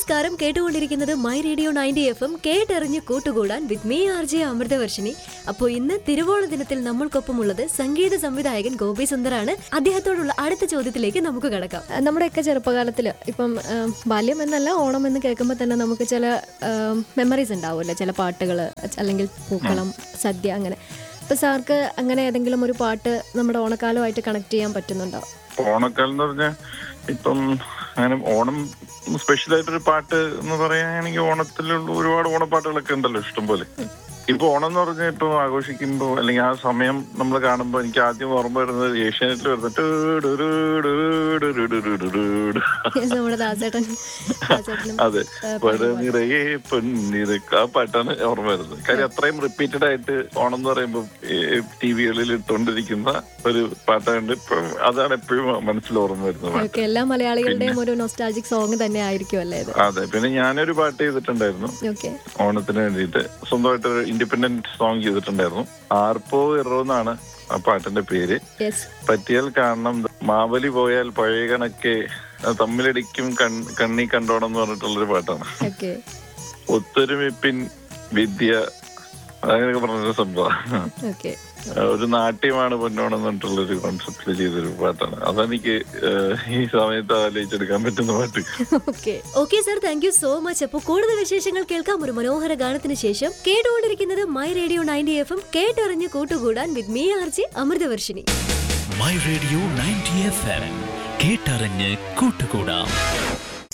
നമസ്കാരം കേട്ടുകൊണ്ടിരിക്കുന്നത് my radio ninety F M കേട്ടറിഞ്ഞ് കൂട്ടുകൂടാൻ with me R J Amrithavarshini അപ്പോൾ ഇന്ന് തിരുവോണ ദിനത്തിൽ നമ്മൾക്കൊപ്പമുള്ളത് സംഗീത സംവിധായകൻ ഗോപി സുന്ദറാണ് അദ്ദേഹത്തോടുള്ള അടുത്ത ചോദ്യത്തിലേക്ക് നമുക്ക് കടക്കാം ആ, നമ്മുടെയൊക്കെ ചെറുപ്പകാലത്തിൽ ഇപ്പം ആ, ബാല്യം എന്നല്ല ഓണം എന്ന് കേൾക്കുമ്പോൾ തന്നെ നമുക്ക് ചില മെമ്മറീസ് ഉണ്ടാവുമല്ലോ ചില പാട്ടുകൾ അല്ലെങ്കിൽ പൂക്കളം സദ്യ അങ്ങനെ ഇപ്പം സാർക്ക് അങ്ങനെ ഏതെങ്കിലും ഒരു പാട്ട് നമ്മുടെ ഓണക്കാലമായിട്ട് കണക്ട് ചെയ്യാൻ പറ്റുന്നുണ്ടോ ഓണക്കാലം എന്ന് പറഞ്ഞാൽ ഇപ്പം അങ്ങനെ ഓണം സ്പെഷ്യൽ ആയിട്ടൊരു പാട്ട് എന്ന് പറയുകയാണെങ്കിൽ ഓണത്തിലുള്ള ഒരുപാട് ഓണപ്പാട്ടുകളൊക്കെ ഉണ്ടല്ലോ ഇഷ്ടംപോലെ ഇപ്പൊ ഓണം എന്ന് പറഞ്ഞാൽ ഇപ്പൊ ആഘോഷിക്കുമ്പോ അല്ലെങ്കിൽ ആ സമയം നമ്മൾ കാണുമ്പോൾ എനിക്ക് ആദ്യം ഓർമ്മ വരുന്നത് ഏഷ്യാനെറ്റിൽ വരുന്നത് ടൂടുടുടുടുടുടുടുടുടുടുടുടു. നമ്മുടെ ദാസേട്ടൻ ദാസേട്ടനും അതെ പട നിറയെ പൊന്നിറ ആ പാട്ടാണ് ഓർമ്മ വരുന്നത് കാര്യം അത്രയും റിപ്പീറ്റഡ് ആയിട്ട് ഓണം എന്ന് പറയുമ്പോൾ ടി വികളിൽ ഇട്ടുകൊണ്ടിരിക്കുന്ന ഒരു പാട്ടാണ്ട് ഇപ്പൊ അതാണ് എപ്പോഴും മനസ്സിൽ ഓർമ്മ വരുന്നത് പാട്ട് ഓക്കെ എല്ലാ മലയാളികളുടെയും ഒരു നൊസ്റ്റാൾജിക് സോങ് തന്നെ ആയിരിക്കും അല്ലേ ഇത് അതെ പിന്നെ ഞാനൊരു പാട്ട് ചെയ്തിട്ടുണ്ടായിരുന്നു ഓക്കെ ഓണത്തിന് വേണ്ടിയിട്ട് സ്വന്തമായിട്ട് ഒരു ഇൻഡിപെൻഡന്റ് സോങ് ചെയ്തിട്ടുണ്ടായിരുന്നു ആർപ്പോ ഇറോ എന്നാണ് ആ പാട്ടിന്റെ പേര് യെസ് പറ്റിയാൽ കാണണം മാവലി പോയാൽ പഴയ കണക്കെ തമ്മിലടിക്കും കൺ കണ്ണി കണ്ടോണം എന്ന് പറഞ്ഞിട്ടുള്ളൊരു പാട്ടാണ് ഓക്കെ ഒത്തൊരുമിപ്പിൻ വിദ്യ അങ്ങനെയൊക്കെ പറഞ്ഞൊരു സംഭവം ഓക്കെ ഒരു നാട്യമാണ് പൊന്നോണം എന്ന് പറഞ്ഞിട്ടുള്ളൊരു കോൺസെപ്റ്റിൽ ചെയ്തൊരു പാട്ടാണ് അതെനിക്ക് ഏഹ്, ഈ സമയത്ത് ആലോചിച്ചെടുക്കാൻ പറ്റുന്ന പാട്ട് okay okay sir thank you so much അപ്പോൾ കൂടുതൽ വിശേഷങ്ങൾ കേൾക്കാം ഒരു മനോഹര ഗാനത്തിന് ശേഷം കേട്ടുകൊണ്ടിരിക്കുന്നത് my radio ninety F M കേട്ടറിഞ്ഞ് കൂട്ടുകൂടാൻ with me R J Amrithavarshini my radio ninety F M കേട്ടറിഞ്ഞ് കൂട്ടുകൂടാം